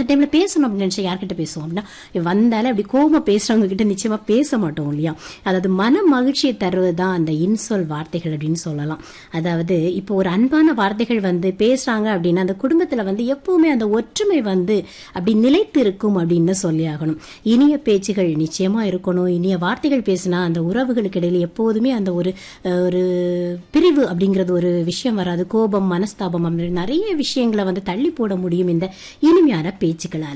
அந்த டைம்ல பேசணும் அப்படின்னு நினைச்சா யார்கிட்ட பேசுவோம் அப்படின்னா வந்தாலே அப்படி கோபமா பேசுறவங்க கிட்ட நிச்சயமா பேச மாட்டோம் இல்லையா அதாவது மன மகிழ்ச்சியை தருவது தான் அந்த இன்சொல் வார்த்தைகள் அப்படின்னு சொல்லலாம் அதாவது இப்போ ஒரு அன்பான வார்த்தைகள் வந்து பேசுறாங்க அப்படின்னா அந்த குடும்பத்துல வந்து எப்பவுமே அந்த ஒற்றுமை வந்து அப்படி நிலைத்து இருக்கும் அப்படின்னு சொல்லி ஆகணும் இனிய பேச்சுகள் நிச்சயமா இருக்கணும் இனிய வார்த்தைகள் பேசினா அந்த உறவுகளுக்கு இடையில எப்போதுமே அந்த ஒரு அஹ், ஒரு பிரிவு அப்படிங்கிறது ஒரு விஷயம் வராது கோபம் மனஸ்தாபம் அப்படி நிறைய விஷயங்களை வந்து தள்ளி போட முடியும் இந்த இனிமையான பேச்சுக்களால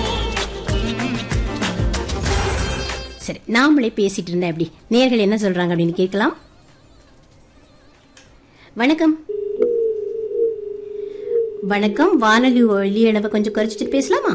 சரி நாமளே பேசிட்டு இருந்தா எப்படி நேர்கள் என்ன சொல்றாங்க அப்படின்னு கேட்கலாம் வணக்கம் வணக்கம் வானொலி ஒளி அளவை கொஞ்சம் குறைச்சிட்டு பேசலாமா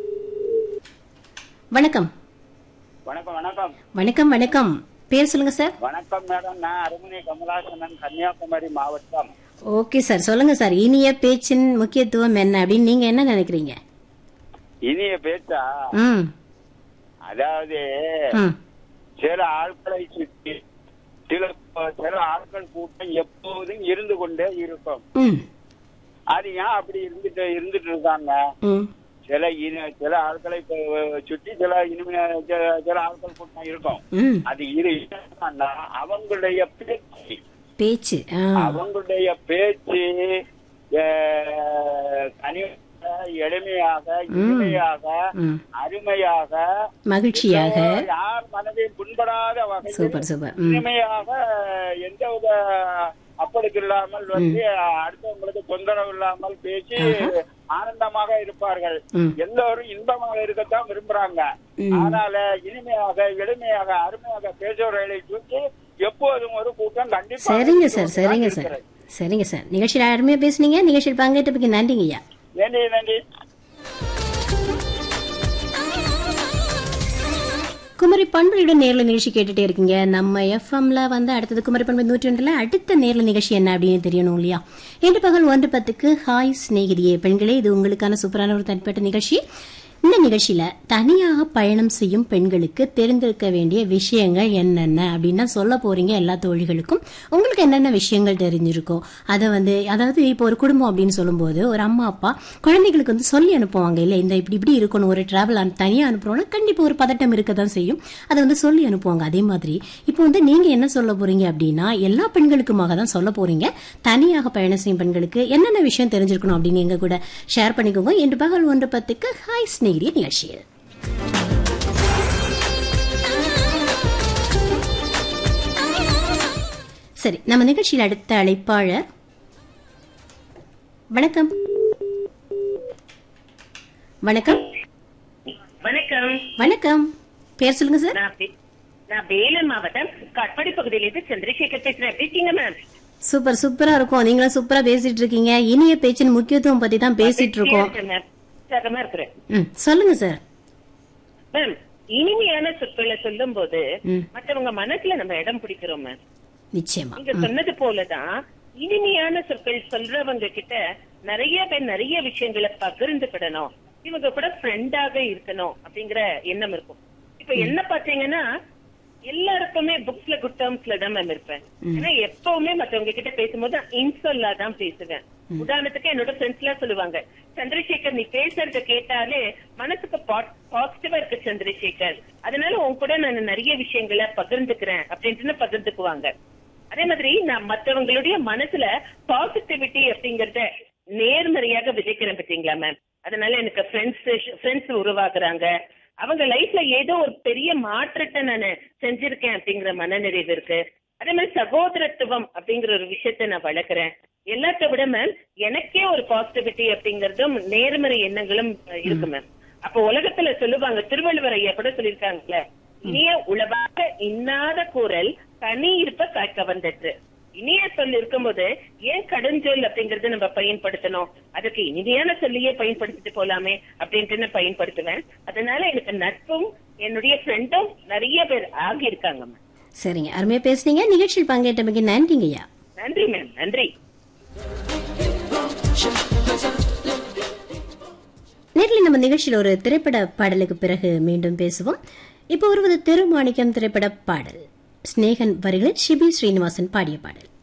வணக்கம் வணக்கம் வணக்கம் வணக்கம் வணக்கம் பேர் சொல்லுங்க சார் வணக்கம் மேடம் நான் அருமணி கமலாசனன் கன்னியாகுமரி மாவட்டம் ஓகே சார் சொல்லுங்க சார் இனிய பேச்சின் முக்கியத்துவம் என்ன அப்படின்னு நீங்க என்ன நினைக்கிறீங்க இனிய பேச்சா ம் அதாவது ம் சில ஆட்களை சுற்றி சில சில ஆட்கள் கூட்டம் எப்போதும் இருந்து கொண்டே இருக்கும் ம் அது ஏன் அப்படி இருந்துட்டு இருந்துட்டு இருக்காங்க ம் சில இன சில ஆட்களை இப்ப சுற்றி சில இனிமையா சில- சில ஆட்கள் கூட்டம் இருக்கும் ம் அது இரு என்னன்னா, அவங்களுடைய பேச்சு பேச்சு ஆ அவங்களுடைய பேச்சு அஹ், கனிவாக எளிமையாக இனிமையாக ம் அருமையாக மகிழ்ச்சியாக யார் மனதையும் புண்படாத வகையில் சூப்பர் சூப்பர் ம் இனிமையாக எந்த வித அப்பளுக்கு இல்லாமல் வந்து அடுத்தவங்களுக்கு தொந்தரவு இல்லாமல் பேசி ஆனந்தமாக இருப்பார்கள் ம். எல்லோரும் இன்பமாக இருக்கத்தான் விரும்புறாங்க அதனால இனிமையாக எளிமையாக அருமையாக பேசுபவர்களை சுற்றி எப்போதும் ஒரு கூட்டம் கண்டிப்பா சரிங்க சார் சரிங்க சார் சரிங்க சார் நிகழ்ச்சியில் அருமையா பேசுனீங்க நிகழ்ச்சியில் பங்கேற்றதுக்கு நன்றிங்க ஐயா நன்றி நன்றி குமரி பண்புடன் நேர்ல நிகழ்ச்சி கேட்டுட்டே இருக்கீங்க நம்ம எஃப்எம்ல வந்து அடுத்தது குமரி பண்பு நூற்றி ஒன்றுல அடுத்த நேர்ல நிகழ்ச்சி என்ன அப்படின்னு தெரியணும் இல்லையா இன்று பகல் ஒன்று பத்துக்கு ஹாய் சிநேகிதியே பெண்களே இது உங்களுக்கான சூப்பரான ஒரு தனிப்பட்ட நிகழ்ச்சி இந்த நிகழ்ச்சியில தனியாக பயணம் செய்யும் பெண்களுக்கு தெரிந்திருக்க வேண்டிய விஷயங்கள் என்னென்ன அப்படின்னு சொல்ல போறீங்க எல்லா தோழிகளுக்கும் உங்களுக்கு என்னென்ன விஷயங்கள் தெரிஞ்சிருக்கோ அதை வந்து அதாவது இப்போ ஒரு குடும்பம் அப்படின்னு சொல்லும்போது ஒரு அம்மா அப்பா குழந்தைகளுக்கு வந்து சொல்லி அனுப்புவாங்க இல்ல இந்த இப்படி இப்படி இருக்கணும் ஒரு டிராவல் தனியா அனுப்புறோம்னா கண்டிப்பா ஒரு பதட்டம் இருக்க தான் செய்யும் அதை வந்து சொல்லி அனுப்புவாங்க அதே மாதிரி இப்போ வந்து நீங்க என்ன சொல்ல போறீங்க அப்படின்னா எல்லா பெண்களுக்குமாக தான் சொல்ல போறீங்க தனியாக பயணம் செய்யும் பெண்களுக்கு என்னென்ன விஷயம் தெரிஞ்சிருக்கணும் அப்படின்னு எங்க கூட ஷேர் பண்ணிக்கோங்க இன்று பகல் ஒன்று பத்துக்கு ஹாய் ஸ்நேகிரி நிகழ்ச்சியில் சரி நம்ம நிகழ்ச்சியில் அடுத்த அழைப்பாளர் வணக்கம் வணக்கம் வணக்கம் வணக்கம் பேர் சொல்லுங்க சார் நான் வே- நான் வேலூர் மாவட்டம் காட்பாடி பகுதியிலிருந்து சந்திரசேகர் பேசுறேன் எப்படி இருக்கீங்க மேம் சூப்பர் சூப்பரா இருக்கும் நீங்களும் சூப்பரா பேசிட்டு இருக்கீங்க இனிய பேச்சின் முக்கியத்துவம் பத்தி தான் பேசிட்டு இருக்கோம் சகமா இருக்கிறேன் ம் சொல்லுங்க சார் மேம் இனிமையான சொற்களை சொல்லும் போது ம். மற்றவங்க மனசுல நம்ம இடம் பிடிக்கிறோம் மேம் நிச்சயமா நீங்க சொன்னது போலதான் இனிமையான சொற்கள் சொல்றவங்க கிட்ட நிறைய பேர் நிறைய விஷயங்களை பகிர்ந்துக்கிடணும் இவங்க கூட ஃப்ரெண்டாக இருக்கணும் அப்படிங்கிற எண்ணம் இருக்கும் இப்ப என்ன பாத்தீங்கன்னா எல்லாருக்குமே புக்ஸ்ல குட் டேர்ம்ஸ்ல தான் மேம் இருப்பேன் ஏன்னா எப்பவுமே மத்தவங்க கிட்ட பேசும்போது இன்சொல்லா தான் பேசுவேன் உதாரணத்துக்கு என்னோட ஃப்ரெண்ட்ஸ் எல்லாம் சொல்லுவாங்க சந்திரசேகர் நீ பேசுறத கேட்டாலே மனசுக்கு பாசிட்டிவா இருக்கு சந்திரசேகர் அதனால உன் கூட நான் நிறைய விஷயங்களை பகிர்ந்துக்கிறேன் அப்படின்ட்டு பகிர்ந்துக்குவாங்க அதே மாதிரி நான் மத்தவங்களுடைய மனசுல பாசிட்டிவிட்டி அப்படிங்கறத நேர்மறையாக விதைக்கிறேன் பாத்தீங்களா மேம் அதனால எனக்கு ஃப்ரெண்ட்ஸ் ஃப்ரெண்ட்ஸ் உருவாக்குறாங்க அவங்க லைஃப்ல ஏதோ ஒரு பெரிய மாற்றத்தை நான் செஞ்சிருக்கேன் அப்படிங்கிற மனநிறைவு இருக்கு அதே மாதிரி சகோதரத்துவம் அப்படிங்கிற ஒரு விஷயத்த நான் வளர்க்குறேன் எல்லாத்த விட மேம் எனக்கே ஒரு பாசிட்டிவிட்டி அப்படிங்கறதும் நேர்மறை எண்ணங்களும் அஹ், இருக்கு மேம் அப்போ உலகத்துல சொல்லுவாங்க திருவள்ளுவர் ஐயா கூட சொல்லியிருக்காங்கல்ல இனிய உளவாக இன்னாத குரல் தனி இருப்ப காய்க்க வந்தது இனிய சொல் இருக்கும்போது ஏன் கடுஞ்சொல் அப்படிங்கறத நம்ம பயன்படுத்தணும் அதுக்கு இனிமையான சொல்லியே பயன்படுத்திட்டு போலாமே அப்படின்ட்டு நான் பயன்படுத்துவேன் அதனால எனக்கு நட்பும் என்னுடைய ஃப்ரெண்டும் நிறைய பேர் ஆகியிருக்காங்க மேம் சரிங்க அருமையா பேசுனீங்க நிகழ்ச்சியில் பங்கேற்றமைக்கு நன்றிங்க ஐயா நன்றி மேம் நன்றி நேரில் நம்ம நிகழ்ச்சியில் ஒரு திரைப்பட பாடலுக்கு பிறகு மீண்டும் பேசுவோம் இப்போ வருவது திருமாணிக்கம் திரைப்பட பாடல் ஸ்நேகன் வரிகளில் ஷிபி ஸ்ரீனிவாசன் பாடிய பாடல்